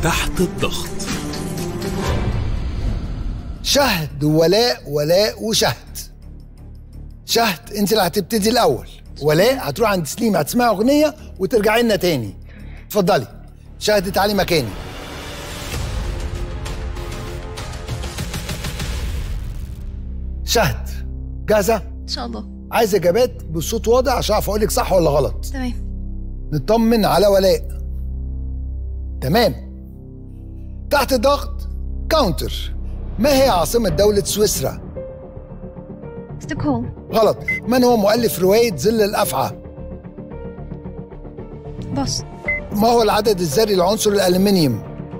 تحت الضغط شهد وولاء ولاء وشهد شهد انت اللي هتبتدي الاول ولاء هتروح عند سليم هتسمعي اغنيه وترجعي لنا تاني اتفضلي شهد تعالي مكاني شهد جاهزه ان شاء الله عايز اجابات بصوت واضح عشان اعرف اقول لك صح ولا غلط تمام نطمن على ولاء تمام تحت ضغط كاونتر ما هي عاصمة دولة سويسرا؟ ستوكهولم غلط من هو مؤلف رواية ظل الأفعى؟ باص ما هو العدد الذري لعنصر الألمنيوم؟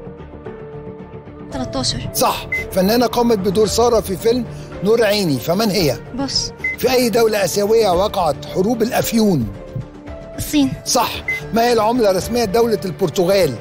13 صح فنانة قامت بدور سارة في فيلم نور عيني فمن هي؟ باص في أي دولة آسيوية وقعت حروب الأفيون؟ الصين صح ما هي العملة الرسمية لدولة البرتغال؟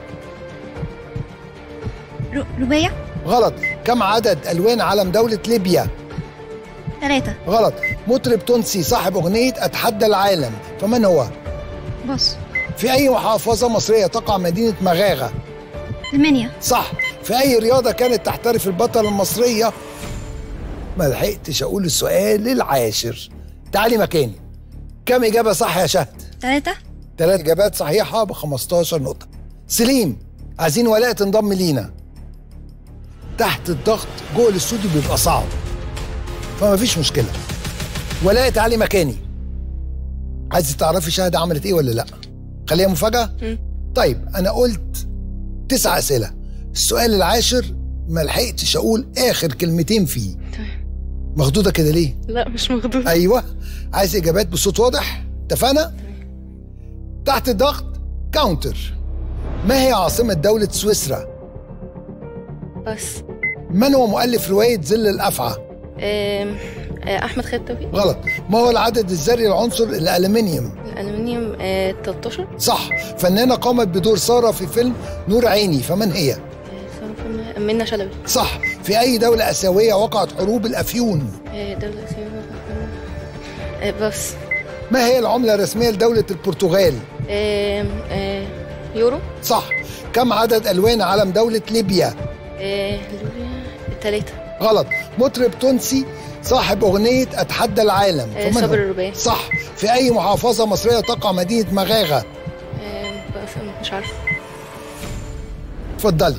رو... ربايع غلط كم عدد ألوان علم دولة ليبيا؟ ثلاثة غلط مطرب تونسي صاحب أغنية أتحدى العالم فمن هو؟ باص في أي محافظة مصرية تقع مدينة مغاغة؟ المانيا صح في أي رياضة كانت تحترف البطلة المصرية؟ ما لحقتش أقول السؤال العاشر تعالي مكاني كم إجابة صح يا شهد؟ ثلاثة ثلاث إجابات صحيحة ب 15 نقطة سليم عايزين ولاء تنضم لينا تحت الضغط جوه الاستوديو بيبقى صعب فما فيش مشكلة ولاء تعالي مكاني عايزة تعرفي شهد عملت ايه ولا لا خليها مفاجأة طيب انا قلت تسع اسئلة السؤال العاشر ما لحقتش اقول اخر كلمتين فيه مخضوضة كده ليه لا مش مخدوع ايوه عايز اجابات بصوت واضح اتفقنا تحت الضغط كاونتر ما هي عاصمة دولة سويسرا؟ بس من هو مؤلف رواية ظل الأفعى؟ آم، آه، احمد خالد توفيق غلط ما هو العدد الذري لعنصر الألمنيوم؟ الالومنيوم آه، 13 صح فنانة قامت بدور سارة في فيلم نور عيني فمن هي؟ آه، سارة فما- منى شلبي صح في أي دولة آسيوية وقعت حروب الأفيون؟ آه، دولة آسيوية آه، بس ما هي العملة الرسمية لدولة البرتغال؟ آم، آه، يورو صح كم عدد ألوان علم دولة ليبيا؟ آه، ليبيا ثلاثة غلط مطرب تونسي صاحب أغنية أتحدى العالم آه، فمن صابر هو؟ الرباعي. صح في أي محافظة مصرية تقع مدينة مغاغة آم، بس مش عارفة اتفضلي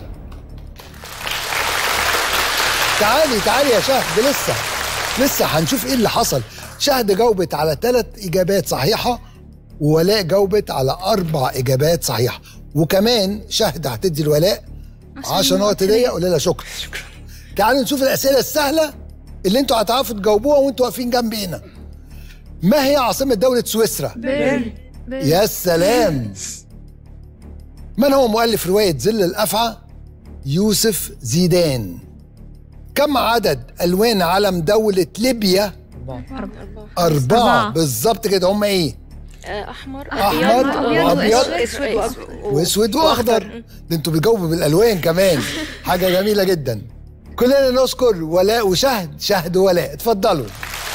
تعالي تعالي يا شهد لسه لسه هنشوف ايه اللي حصل شهد جاوبت على ثلاث اجابات صحيحه وولاء جاوبت على اربع اجابات صحيحه وكمان شهد هتدي الولاء 10 نقط هديه قول لها شكرا شكرا تعالوا نشوف الاسئله السهله اللي انتوا هتعرفوا تجاوبوها وانتوا واقفين جنبي هنا ما هي عاصمه دوله سويسرا يا سلام من هو مؤلف رواية ظل الأفعى؟ يوسف زيدان كم عدد ألوان علم دولة ليبيا؟ أربعة أربعة بالظبط كده هم إيه؟ آه، احمر أحمر وأبيض اسود وأسود. وأسود وأخضر ده أنتوا بتجاوبوا بالألوان كمان حاجة جميلة جدا كلنا نشكر ولاء وشهد شهد ولاء اتفضلوا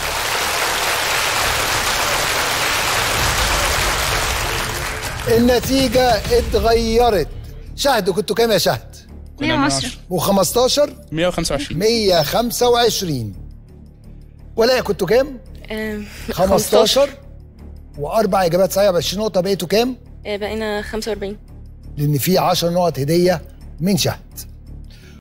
النتيجة اتغيرت شهد كنتوا كام يا شهد؟ 110 و15 125 125 ولاء كنتوا كام؟ آم، 15 واربع اجابات صحيحه ب 20 نقطه بقيتوا كام؟ آه، بقينا 45 لان في 10 نقط هديه من شهد